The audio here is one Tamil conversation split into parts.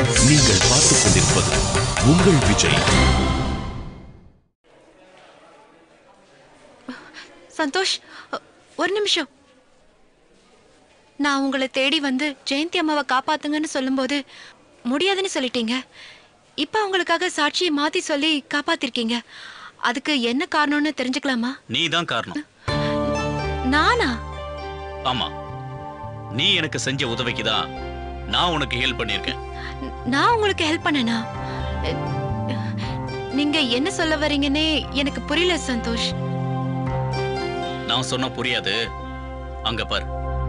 நீங்கள் பார்த்துக் கொண்டிருப்பது உங்கள் விஜய் சந்தோஷ் அ, ஒரு நிமிஷம் நான் உங்களை தேடி வந்து ஜெயந்தி அம்மாவை காப்பாத்துங்கன்னு சொல்லும்போது முடியாதுன்னு சொல்லிட்டீங்க இப்போ அவங்களுக்காக சாட்சியை மாத்தி சொல்லி காப்பாத்திருக்கீங்க அதுக்கு என்ன காரணம்னு தெரிஞ்சுக்கலாமா நீ தான் காரணம் நானா ஆமா நீ எனக்கு செஞ்ச உதவிக்கு தான் நான் உனக்கு ஹெல்ப் பண்ணியிருக்கேன் ந- நான் உங்களுக்கு ஹெல்ப் பண்ணனா அ, நீங்க என்ன சொல்ல வரீங்கன்னே எனக்கு புரியல சந்தோஷ் நான் சொன்ன புரியாது அங்க பார்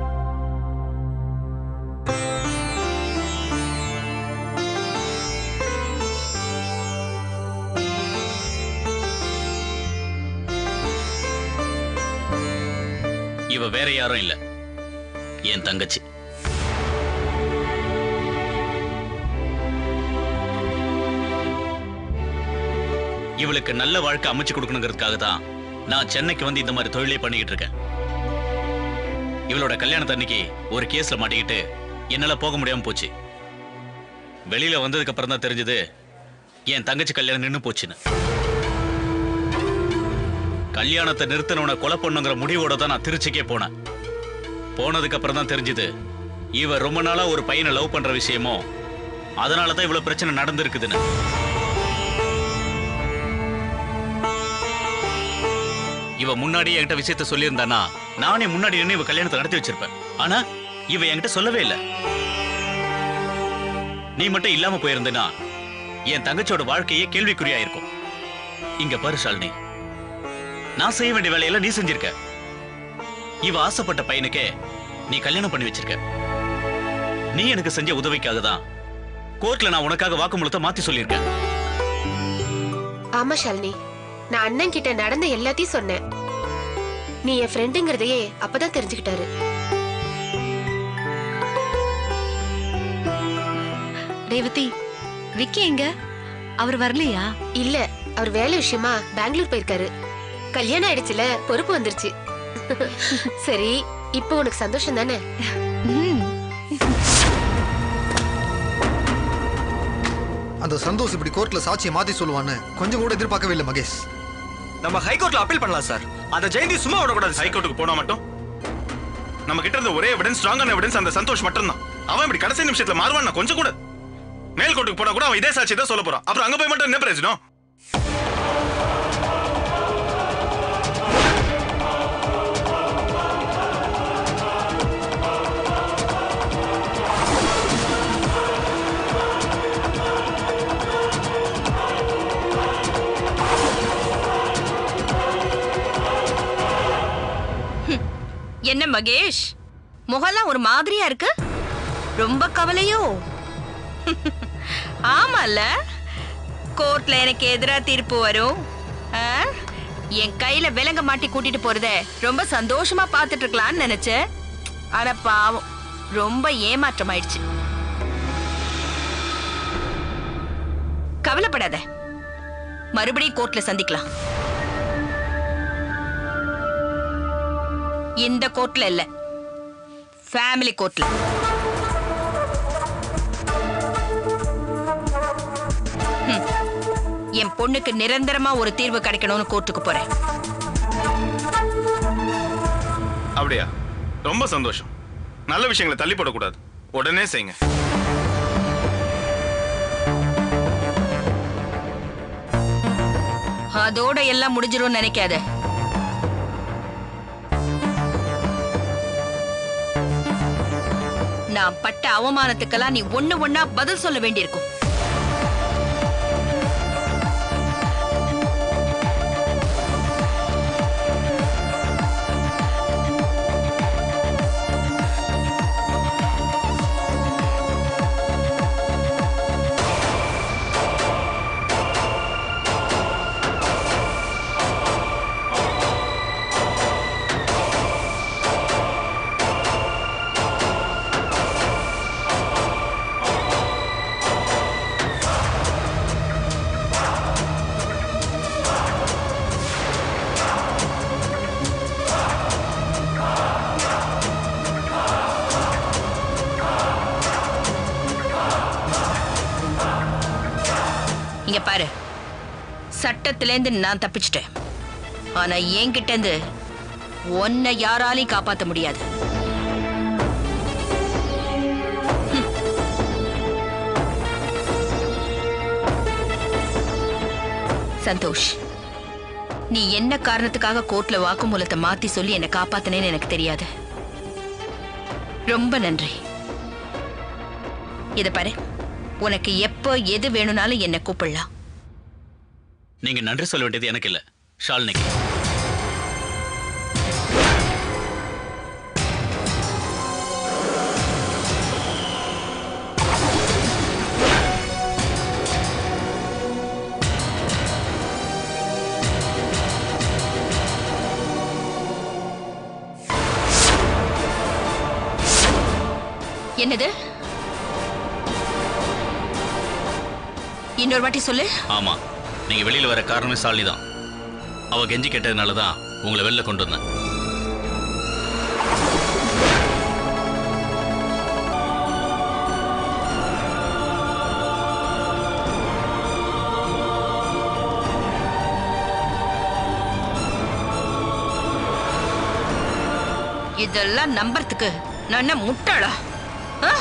இவ வேற யாரும் இல்ல என் தங்கச்சி இவளுக்கு நல்ல வாழ்க்கை அமைச்சு கொடுக்கணுங்கிறதுக்காக தான் நான் சென்னைக்கு வந்து இந்த மாதிரி தொழிலே பண்ணிக்கிட்டு இருக்கேன் இவளோட கல்யாணத்து அன்னைக்கு ஒரு கேஸ்ல மாட்டிக்கிட்டு என்னால போக முடியாம போச்சு வெளியில வந்ததுக்கு அப்புறம் தான் தெரிஞ்சது என் தங்கச்சி கல்யாணம் நின்னு போச்சுன்னு கல்யாணத்தை நிறுத்தினவனை கொலை பண்ணுங்கிற முடிவோட தான் நான் திருச்சிக்கே போனேன் போனதுக்கு அப்புறம் தான் தெரிஞ்சது இவ ரொம்ப நாளா ஒரு பையனை லவ் பண்ற விஷயமோ அதனால தான் இவ்வளவு பிரச்சனை நடந்திருக்குதுன்னு இவ முன்னாடியே என்கிட்ட விஷயத்த சொல்லியிருந்தானா நானே முன்னாடி நின்று இவ கல்யாணத்தை நடத்தி வச்சிருப்பேன் ஆனா இவ என்கிட்ட சொல்லவே இல்லை நீ மட்டும் இல்லாம போயிருந்தனா என் தங்கச்சியோட வாழ்க்கையே கேள்விக்குறியாயிருக்கும் இங்க பாரு ஷாலினி நான் செய்ய வேண்டிய வேலையெல்லாம் நீ செஞ்சிருக்க இவ ஆசைப்பட்ட பையனுக்கே நீ கல்யாணம் பண்ணி வச்சிருக்க நீ எனக்கு செஞ்ச உதவிக்காக தான் கோர்ட்ல நான் உனக்காக வாக்குமூலத்தை மாத்தி சொல்லியிருக்கேன் ஆமா ஷாலினி நான் அண்ணன் கிட்ட நடந்த எல்லாத்தையும் சொன்னேன் நீ என் ஃப்ரெண்டுங்கிறதையே அப்பதான் தெரிஞ்சுக்கிட்டாரு ரேவதி விக்கி எங்க அவர் வரலையா இல்ல அவர் வேலை விஷயமா பெங்களூர் போயிருக்காரு கல்யாணம் ஆயிடுச்சுல பொறுப்பு வந்துருச்சு சரி இப்போ உனக்கு சந்தோஷம் தானே ம் அந்த சந்தோஷ் இப்படி கோர்ட்ல சாட்சியை மாத்தி சொல்லுவான்னு கொஞ்சம் கூட எதிர்பார்க்கவே இல்லை மகேஷ் நம்ம ஹைகோர்ட்ல அப்பீல் பண்ணலாம் சார் அந்த ஜெயந்தி சும்மா விடக்கூடாது ஹைகோர்ட்டுக்கு போனா மட்டும் நம்ம கிட்ட இருந்த ஒரே எவிடன்ஸ் ஸ்ட்ராங்கான எவிடன்ஸ் அந்த சந்தோஷ் மட்டும்தான் அவன் இப்படி கடைசி நிமிஷத்துல மாறுவான் கொஞ்சம் கூட மேல் கோர்ட்டுக்கு போனா கூட அவன் இதே சாட்சி தான் சொல்ல போறான் அப்புறம் அங்க போய் மட்டும் என்ன பிரயோஜனம் என்ன மகேஷ் முகம்லாம் ஒரு மாதிரியா இருக்கு ரொம்ப கவலையோ ஆமால கோர்ட்ல எனக்கு எதிரா தீர்ப்பு வரும் ஆ? என் கையில விலங்க மாட்டி கூட்டிட்டு போறத ரொம்ப சந்தோஷமா பார்த்துட்டு இருக்கலாம்னு நினைச்சேன் ஆனா பாவம் ரொம்ப ஏமாற்றம் ஆயிடுச்சு கவலைப்படாத மறுபடியும் கோர்ட்ல சந்திக்கலாம் இந்த கோர்ட்ல இல்ல ஃபேமிலி கோர்ட்ல ஹம். என் பொண்ணுக்கு நிரந்தரமா ஒரு தீர்வு கிடைக்கணும்னு கோர்ட்டுக்கு போறேன் அப்படியா ரொம்ப சந்தோஷம் நல்ல விஷயங்களை தள்ளி போடக்கூடாது உடனே செய்யுங்க அதோட எல்லாம் முடிஞ்சிரும்னு நினைக்காத நான் பட்ட அவமானத்துக்கெல்லாம் நீ ஒண்ணு ஒண்ணா பதில் சொல்ல வேண்டியிருக்கும் இங்க பாரு சட்டத்திலேருந்து நான் தப்பிச்சிட்டேன் ஆனா என்கிட்ட இருந்து உன்னை யாராலையும் காப்பாத்த முடியாது ஹம். சந்தோஷ் நீ என்ன காரணத்துக்காக கோர்ட்ல வாக்குமூலத்தை மாத்தி சொல்லி என்னை காப்பாத்தினேன்னு எனக்கு தெரியாது ரொம்ப நன்றி இத பாரு உனக்கு எப்போ எது வேணும்னாலும் என்ன கூப்பிடலாம் நீங்க நன்றி சொல்ல வேண்டியது எனக்கு இல்ல ஷாலினிக்கு என்னது இன்னொரு வாட்டி சொல்லு ஆமா நீங்க வெளியில வர காரணமே ஷாலினி தான் அவ கெஞ்சி கேட்டதுனால தான் உங்களை வெளில கொண்டு வந்தேன் இதெல்லாம் நம்புறதுக்கு நான் என்ன முட்டாளா ஆ?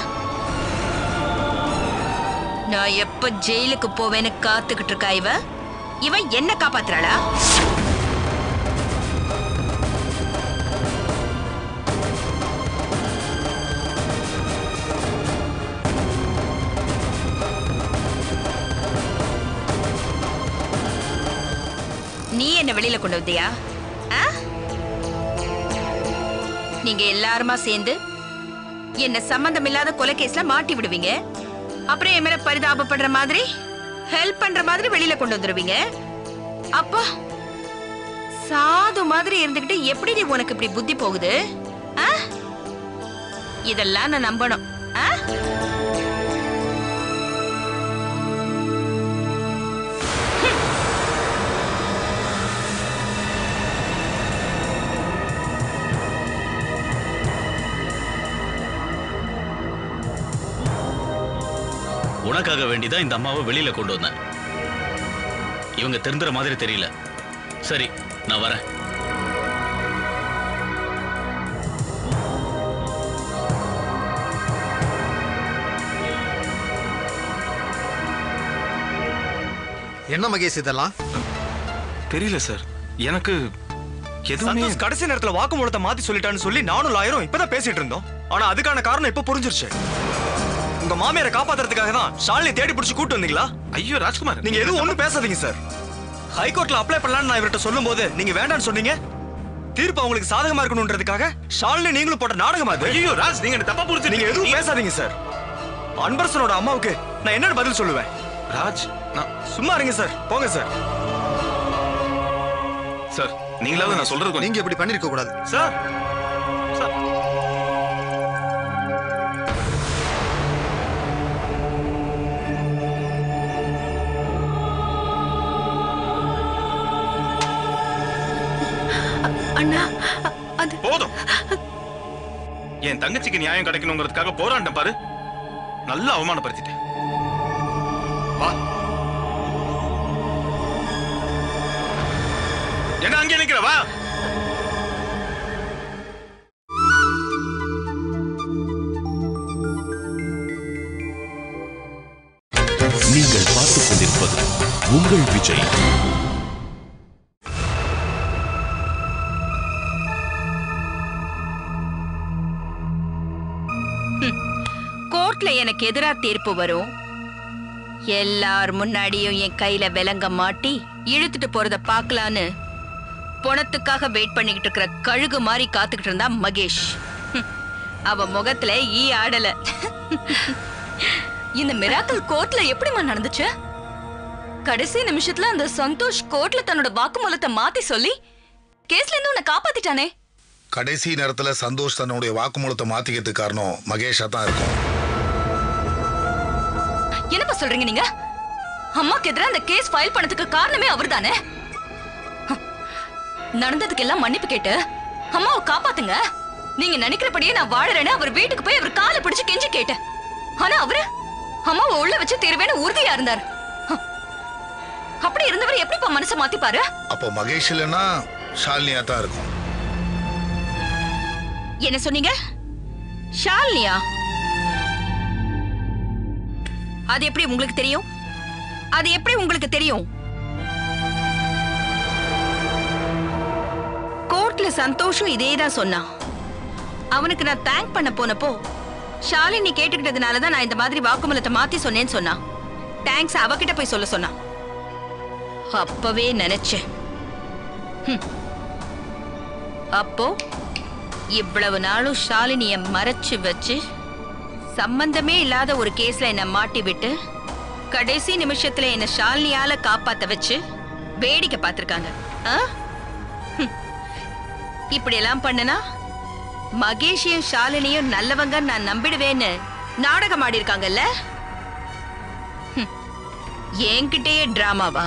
நான் எப்ப ஜெயிலுக்கு போவேன்னு காத்துக்கிட்டு இருக்கா இவ இவன் என்ன காப்பாத்துறாளா நீ என்ன வெளியில கொண்டு வந்தியா ஆ? நீங்க எல்லாருமா சேர்ந்து என்ன சம்பந்தம் இல்லாத கொலை கேஸ்ல மாட்டி விடுவீங்க அப்புறம் என் மேல பரிதாபப்படுற மாதிரி ஹெல்ப் பண்ற மாதிரி வெளியில கொண்டு வந்துருவீங்க அப்பா சாது மாதிரி இருந்துகிட்டு எப்படி நீ உனக்கு இப்படி புத்தி போகுது ஆ? இதெல்லாம் நான் நம்பணும் ஆ? உனக்காக வேண்டிதான் இந்த அம்மாவை வெளியில கொண்டு வந்தேன் இவங்க திருந்துற மாதிரி தெரியல சரி நான் வரேன் என்ன மகேஷ் இதெல்லாம் தெரியல சார் எனக்கு எதுவுமே சந்தோஷ் கடைசி நேரத்துல வாக்குமூலத்தை மாத்தி சொல்லிட்டான்னு சொல்லி நானும் லாயரும் இப்பதான் பேசிட்டு இருந்தோம் ஆனா அதுக்கான காரணம் இப்ப புரிஞ்சிருச்சு உங்க மாமியாரை காப்பாத்துறதுக்காக தான் ஷாலினி தேடி பிடிச்சு கூட்டு வந்தீங்களா ஐயோ ராஜ்குமார் நீங்க எதுவும் ஒண்ணும் பேசாதீங்க சார் ஹைகோர்ட்ல அப்ளை பண்ணலாம்னு நான் இவர்கிட்ட சொல்லும்போது நீங்க வேண்டாம்னு சொன்னீங்க தீர்ப்பு அவங்களுக்கு சாதகமா இருக்கணும்ன்றதுக்காக ஷாலினி நீங்களும் போட்ட நாடகமா அது ஐயோ ராஜ் நீங்க என்ன தப்பா புரிஞ்சு நீங்க எதுவும் பேசாதீங்க சார் அன்பரசனோட அம்மாவுக்கு நான் என்னன்னு பதில் சொல்லுவேன் ராஜ் நான் சும்மா இருங்க சார் போங்க சார் சார் நீங்களாவது நான் சொல்றது கொஞ்சம் நீங்க இப்படி பண்ணிருக்க கூடாது சார் சார் அண்ணா அது போதும் என் தங்கச்சிக்கு நியாயம் கிடைக்கணுங்கிறதுக்காக போராட்டம் பாரு நல்லா அவமானப்படுத்திட்டேன் வா என்ன அங்கே நிக்கிற வா நீங்கள் பார்த்துக் கொண்டிருப்பது உங்கள் விஜய் கோர்ட்ல எனக்கு எதிரா தீர்ப்பு வரும் எல்லார் முன்னாடியும் என் கையில விலங்க மாட்டி இழுத்துட்டு போறத பார்க்கலான்னு பணத்துக்காக வெயிட் பண்ணிக்கிட்டு இருக்கிற கழுகு மாதிரி காத்துக்கிட்டு இருந்தா மகேஷ் ஹம், அவ முகத்துல ஈ ஆடல இந்த மிராக்கல் கோர்ட்ல எப்படிமா நடந்துச்சு கடைசி நிமிஷத்துல அந்த சந்தோஷ் கோர்ட்ல தன்னோட வாக்குமூலத்தை மாத்தி சொல்லி கேஸ்ல இருந்து உன்னை காப்பாத்திட்டானே கடைசி நேரத்துல சந்தோஷ் தன்னுடைய வாக்குமூலத்தை மாத்திக்கிறதுக்கு காரணம் மகேஷா தான் இருக்கும் என்னப்பா சொல்றீங்க நீங்க அம்மாக்கு எதிராக அந்த கேஸ் ஃபைல் பண்ணதுக்கு காரணமே அவர்தானே ஹம். நடந்ததுக்கு எல்லாம் மன்னிப்பு கேட்டு அம்மாவை காப்பாத்துங்க நீங்க நினைக்கிறபடியே நான் வாழறேன்னு அவர் வீட்டுக்கு போய் அவர் காலை பிடிச்சு கெஞ்சி கேட்டேன் ஆனா அவரு அம்மாவை உள்ள வச்சு தீர்வேன்னு உறுதியா இருந்தார் ஹம். அப்படி இருந்தவர் எப்படிப்பா மனசை மாத்திப்பாரு அப்போ மகேஷ் இல்லைன்னா ஷாலினியா தான் இருக்கும் என்ன சொன்னீங்க ஷாலினியா அது எப்படி உங்களுக்கு தெரியும் அது எப்படி உங்களுக்கு தெரியும் கோர்ட்ல சந்தோஷம் இதே தான் சொன்னான் அவனுக்கு நான் தேங்க் பண்ண போனப்போ ஷாலினி கேட்டுக்கிட்டதுனால தான் நான் இந்த மாதிரி வாக்குமூலத்தை மாத்தி சொன்னேன்னு சொன்னான் தேங்க்ஸ் அவகிட்ட போய் சொல்ல சொன்னான் அப்பவே நினைச்சேன் ஹம். அப்போ இவ்வளவு நாளும் ஷாலினிய மறைச்சு வச்சு சம்பந்தமே இல்லாத ஒரு கேஸ்ல என்ன மாட்டி விட்டு கடைசி நிமிஷத்துல என்ன ஷாலினியால காப்பாத்த வச்சு வேடிக்கை பார்த்திருக்காங்க ஆ? ஹம். இப்படியெல்லாம் பண்ணனா மகேஷையும் ஷாலினியும் நல்லவங்க நான் நம்பிடுவேன்னு நாடகம் ஆடி இருக்காங்கல்ல என்கிட்டயே டிராமாவா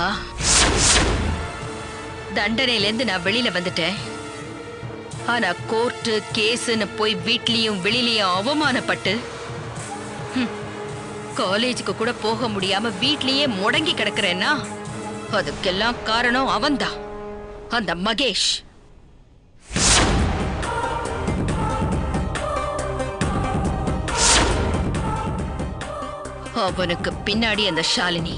தண்டனையிலேருந்து நான் வெளியில வந்துட்டேன் ஆனா கோர்ட்டு கேஸ்னு போய் வீட்லயும் வெளியிலயும் அவமானப்பட்டு ஹம், காலேஜுக்கு கூட போக முடியாம வீட்லயே முடங்கி கிடக்குறேன்னா அதுக்கெல்லாம் காரணம் அவன்தான் அந்த மகேஷ் அவனுக்கு பின்னாடி அந்த ஷாலினி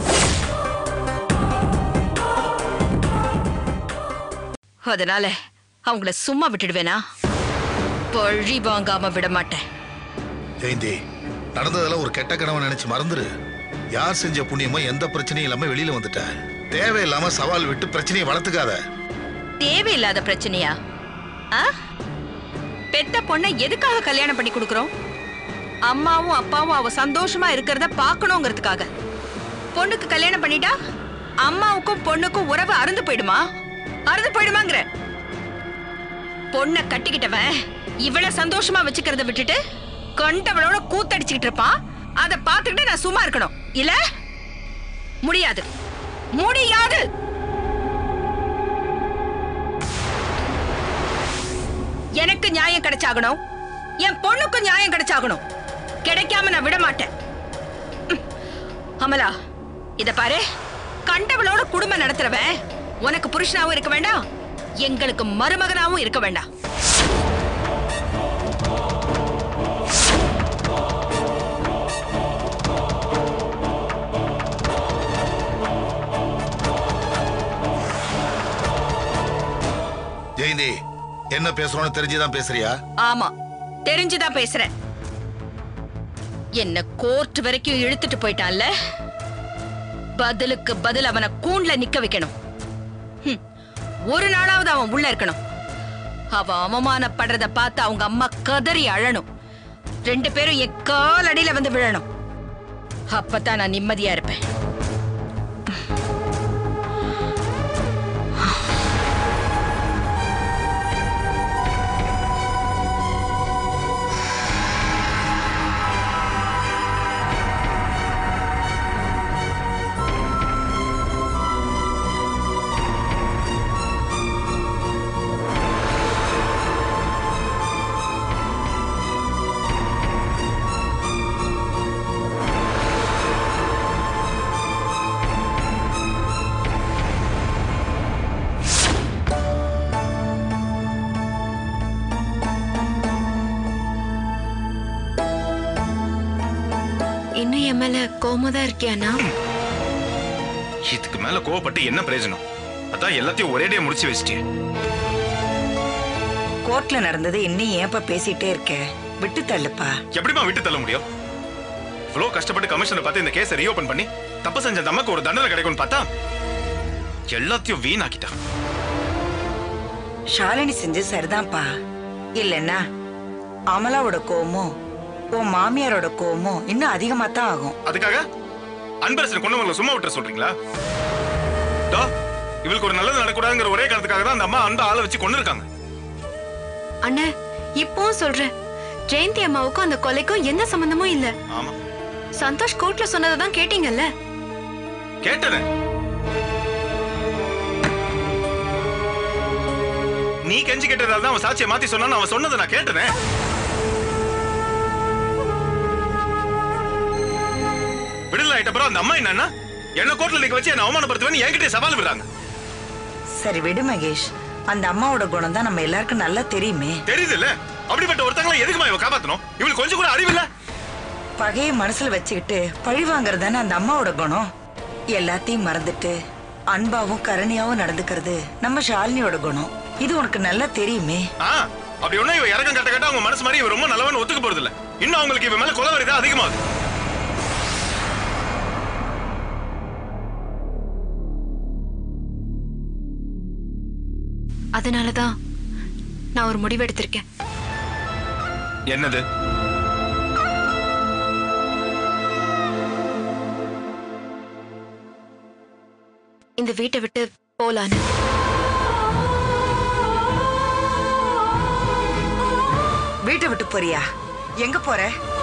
அதனால அவங்கள சும்மா விட்டுடுவேனா பழி வாங்காம விட மாட்டேன் ஜெயந்தி நடந்ததெல்லாம் ஒரு கெட்ட கனவை நினைச்சு மறந்துரு யார் செஞ்ச புண்ணியமோ எந்த பிரச்சனையும் இல்லாம வெளியில வந்துட்ட தேவையில்லாம சவால் விட்டு பிரச்சனையை வளர்த்துக்காத தேவையில்லாத பிரச்சனையா ஆ? பெத்த பொண்ணை எதுக்காக கல்யாணம் பண்ணி கொடுக்குறோம் அம்மாவும் அப்பாவும் அவ சந்தோஷமா இருக்கிறத பார்க்கணுங்கிறதுக்காக பொண்ணுக்கு கல்யாணம் பண்ணிட்டா அம்மாவுக்கும் பொண்ணுக்கும் உறவு அறுந்து போயிடுமா அறுந்து போயிடுமாங்கிற பொண்ணை கட்டிக்கிட்டவன் இவள சந்தோஷமா வச்சுக்கிறத விட்டுட்டு கண்டவளோட கூத்தடிச்சுக்கிட்டு இருப்பான் அதை பார்த்துக்கிட்டு நான் சும்மா இருக்கணும் இல்ல முடியாது முடியாது எனக்கு நியாயம் கிடைச்சாகணும் என் பொண்ணுக்கும் நியாயம் கிடைச்சாகணும் கிடைக்காம நான் விட மாட்டேன் ம். அமலா இத பாரு கண்டவளோட குடும்பம் நடத்துறவன் உனக்கு புருஷனாவும் இருக்க வேண்டாம் எங்களுக்கு மருமகனாவும் இருக்க வேண்டாம் ஜெயந்தி என்ன பேசுறோம்னு தெரிஞ்சுதான் பேசுறியா ஆமா தெரிஞ்சுதான் பேசுறேன் என்ன கோர்ட் வரைக்கும் இழுத்துட்டு போயிட்டான்ல பதிலுக்கு பதில் அவனை கூண்ல நிக்க வைக்கணும் ஹம். ஒரு நாளாவது அவன் உள்ள இருக்கணும் அவன் அவமானப்படுறத பார்த்து அவங்க அம்மா கதறி அழணும் ரெண்டு பேரும் என் கால் அடியில வந்து விழணும் அப்பதான் நான் நிம்மதியா இருப்பேன் இன்னும் என் மேல கோவமா தான் இருக்கியாண்ணா இதுக்கு மேல கோவப்பட்டு என்ன பிரயோஜனம் அதான் எல்லாத்தையும் ஒரேடியா முடிச்சு வச்சிட்டே கோர்ட்ல நடந்தது இன்னும் ஏன்பா பேசிட்டே இருக்க விட்டு தள்ளுப்பா எப்படிமா விட்டு தள்ள முடியும் இவ்வளவு கஷ்டப்பட்டு கமிஷனை பார்த்து இந்த கேஸை ரீஓபன் பண்ணி தப்பு செஞ்ச அந்த அம்மாக்கு ஒரு தண்டனை கிடைக்கும்னு பார்த்தா எல்லாத்தையும் வீணாக்கிட்டா ஷாலினி செஞ்சு சரிதான்ப்பா இல்லைன்னா அமலாவோட கோவமும் உன் மாமியாரோட கோவமும் இன்னும் அதிகமா தான் ஆகும் அதுக்காக அன்பரசன் கொண்டவங்களை சும்மா விட்டுற சொல்றீங்களா தோ, இவளுக்கு ஒரு நல்லது நடக்கூடாதுங்கிற ஒரே காரணத்துக்காக தான் அந்த அம்மா அந்த ஆளை வச்சு கொண்டு இருக்காங்க அண்ணே இப்பவும் சொல்றேன் ஜெயந்தி அம்மாவுக்கும் அந்த கொலைக்கும் எந்த சம்பந்தமும் இல்ல ஆமா சந்தோஷ் கோர்ட்ல சொன்னதை தான் கேட்டீங்கல்ல கேட்டனே நீ கெஞ்சி கேட்டதால தான் அவன் சாட்சியை மாத்தி சொன்னான்னு அவன் சொன்னதை நான் கேட்டனே விடுதலை ஆயிட்ட அப்புறம் அந்த அம்மா என்னன்னா என்ன கோர்ட்ல நிக்க வச்சு என்ன அவமானப்படுத்துவேன்னு என்கிட்ட சவால் விடுறாங்க சரி விடு மகேஷ் அந்த அம்மாவோட குணம் தான் நம்ம எல்லாருக்கும் நல்லா தெரியுமே தெரியுது இல்ல அப்படிப்பட்ட ஒருத்தங்கள எதுக்குமா இவ காப்பாத்தணும் இவளுக்கு கொஞ்சம் கூட அறிவில்ல பகையை மனசுல வச்சுக்கிட்டு பழி வாங்குறது தானே அந்த அம்மாவோட குணம் எல்லாத்தையும் மறந்துட்டு அன்பாவும் கருணையாவும் நடந்துக்கிறது நம்ம ஷாலினியோட குணம் இது உனக்கு நல்லா தெரியுமே ஆ அப்படி ஒண்ணு இவ இறக்கம் கட்ட கட்ட அவங்க மனசு மாதிரி இவ ரொம்ப நல்லவன்னு ஒத்துக்க போறது இல்ல இன்னும் அவங்களுக்கு இவ மேல கொலவரி தான் அதிகமாகுது அதனால தான் நான் ஒரு முடிவு எடுத்திருக்கேன் என்னது இந்த வீட்டை விட்டு போலான்னு வீட்டை விட்டு போறியா எங்க போற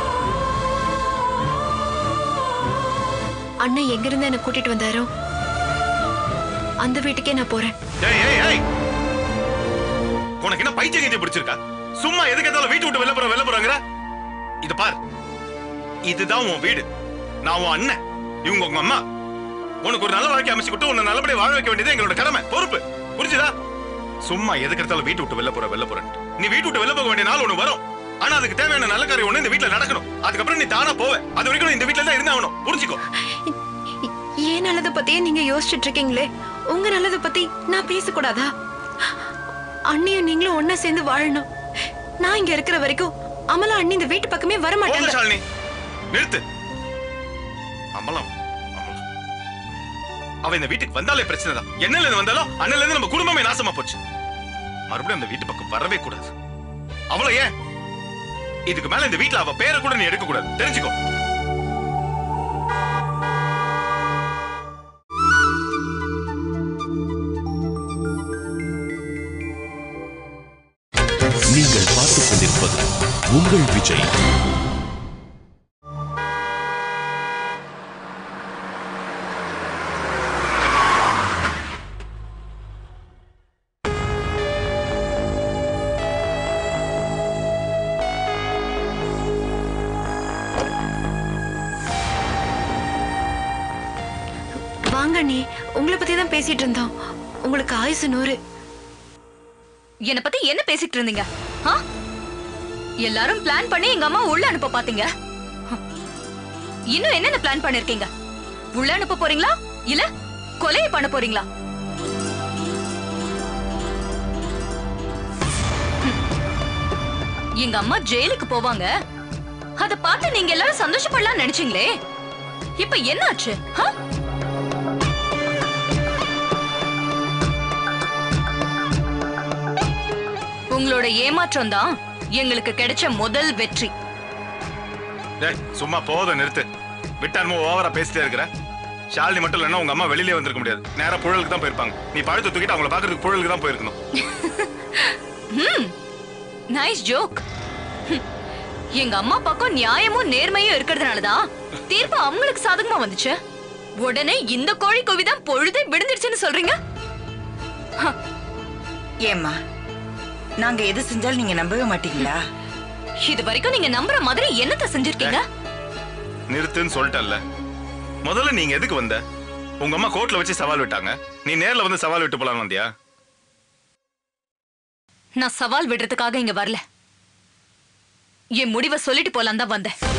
அண்ணன் எங்கிருந்து என்ன கூட்டிட்டு வந்தாரோ அந்த வீட்டுக்கே நான் போறேன் ஏய் ஏய் ஏய் உனக்கு என்ன பைத்தியம் கீத்தியம் பிடிச்சிருக்கா சும்மா எதுக்கு எதாலும் வீட்டு விட்டு வெளில போற வெளில போறாங்கற இது பார் இதுதான் உன் வீடு நான் உன் அண்ணன் இவங்க உங்க அம்மா உனக்கு ஒரு நல்ல வாழ்க்கை அமைச்சு கொடுத்து உன்னை நல்லபடியா வாழ வைக்க வேண்டியது எங்களோட கடமை பொறுப்பு புரிஞ்சுதா சும்மா எதுக்கு எடுத்தாலும் வீட்டு விட்டு வெளில போற வெளில போறேன் நீ வீட்டு விட்டு வெளில போக வேண்டிய நாள் ஒண்ணு வரும் ஆனா அதுக்கு தேவையான நல்ல காரியம் ஒண்ணு இந்த வீட்ல நடக்கணும் அதுக்கப்புறம் நீ தானா போவ அது வரைக்கும் நீ இந்த வீட்ல தான் இருந்தாகணும் புரிஞ்சுக்கோ ஏன் நல்லதை பத்தியே நீங்க யோசிச்சுட்டு இருக்கீங்களே உங்க நல்லதை பத்தி நான் பேசக்கூடாதா அண்ணியும் நீங்களும் ஒன்னா சேர்ந்து வாழணும் நான் இங்க இருக்கிற வரைக்கும் அமலா அண்ணி இந்த வீட்டு பக்கமே வர போங்க மாட்டாங்க ஷாலினி நிறுத்து அமலம் அமலம் அவ இந்த வீட்டுக்கு வந்தாலே பிரச்சனை தான் என்னல இருந்து வந்தாலும் அண்ணல இருந்து நம்ம குடும்பமே நாசமா போச்சு மறுபடியும் அந்த வீட்டு பக்கம் வரவே கூடாது அவள ஏன் இதுக்கு மேல இந்த வீட்ல அவ பேரை கூட நீ எடுக்க கூடாது தெரிஞ்சுக்கோ நீங்கள் பார்த்துக் கொண்டிருப்பது உங்கள் விஜய் வாங்க அண்ணி உங்களை பத்தி தான் பேசிட்டு இருந்தோம் உங்களுக்கு ஆயுசு நூறு என்ன பத்தி என்ன பேசிட்டு இருந்தீங்க ஆ? எல்லாரும் பிளான் பண்ணி எங்க அம்மா உள்ள அனுப்ப பாத்தீங்க ஹம். இன்னும் என்னென்ன பிளான் பண்ணிருக்கீங்க உள்ள அனுப்ப போறீங்களா இல்ல கொலையை பண்ண போறீங்களா ஹம். எங்க அம்மா ஜெயிலுக்கு போவாங்க அத பார்த்து நீங்க எல்லாரும் சந்தோஷப்படலாம் நினைச்சீங்களே இப்ப என்னாச்சு ஆ? உங்களோட ஏமாற்றம் தான் எங்களுக்கு கிடைச்ச முதல் வெற்றி டேய் சும்மா போதும் நிறுத்து விட்டான்மோ ஓவரா பேசிட்டே இருக்கிற ஷாலினி மட்டும் இல்லைன்னா உங்க அம்மா வெளியிலே வந்திருக்க முடியாது நேரா புழலுக்கு தான் போயிருப்பாங்க நீ பழுத்து தூக்கிட்டு அவங்கள பாக்குறதுக்கு புழலுக்கு தான் போயிருக்கணும் ம் நைஸ் ஜோக் எங்க அம்மா பக்கம் நியாயமும் நேர்மையும் இருக்கிறதுனாலதான் தீர்ப்பு அவங்களுக்கு சாதகமா வந்துச்சு உடனே இந்த கோழி கோவிதான் பொழுதே விடுந்துடுச்சுன்னு சொல்றீங்க ஏம்மா நாங்க எது செஞ்சாலும் நீங்க நம்பவே மாட்டீங்களா இது வரைக்கும் நீங்க நம்புற மாதிரி என்னத்த செஞ்சிருக்கீங்க நிறுத்துன்னு சொல்லிட்டல்ல முதல்ல நீங்க எதுக்கு வந்த உங்க அம்மா கோர்ட்ல வச்சு சவால் விட்டாங்க நீ நேர்ல வந்து சவால் விட்டு போலாம் வந்தியா நான் சவால் விடுறதுக்காக இங்க வரல என் முடிவை சொல்லிட்டு போலாம் தான் வந்தேன்